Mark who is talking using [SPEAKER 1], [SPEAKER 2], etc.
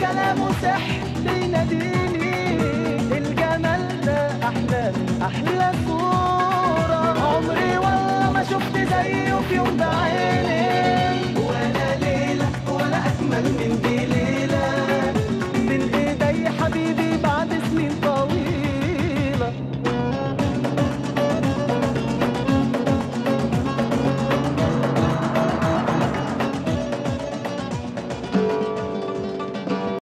[SPEAKER 1] كلامه سحر بيناديني الجمال ده أحلى من أحلى صورة عمري والله ما شفت زيه في يوم بعيد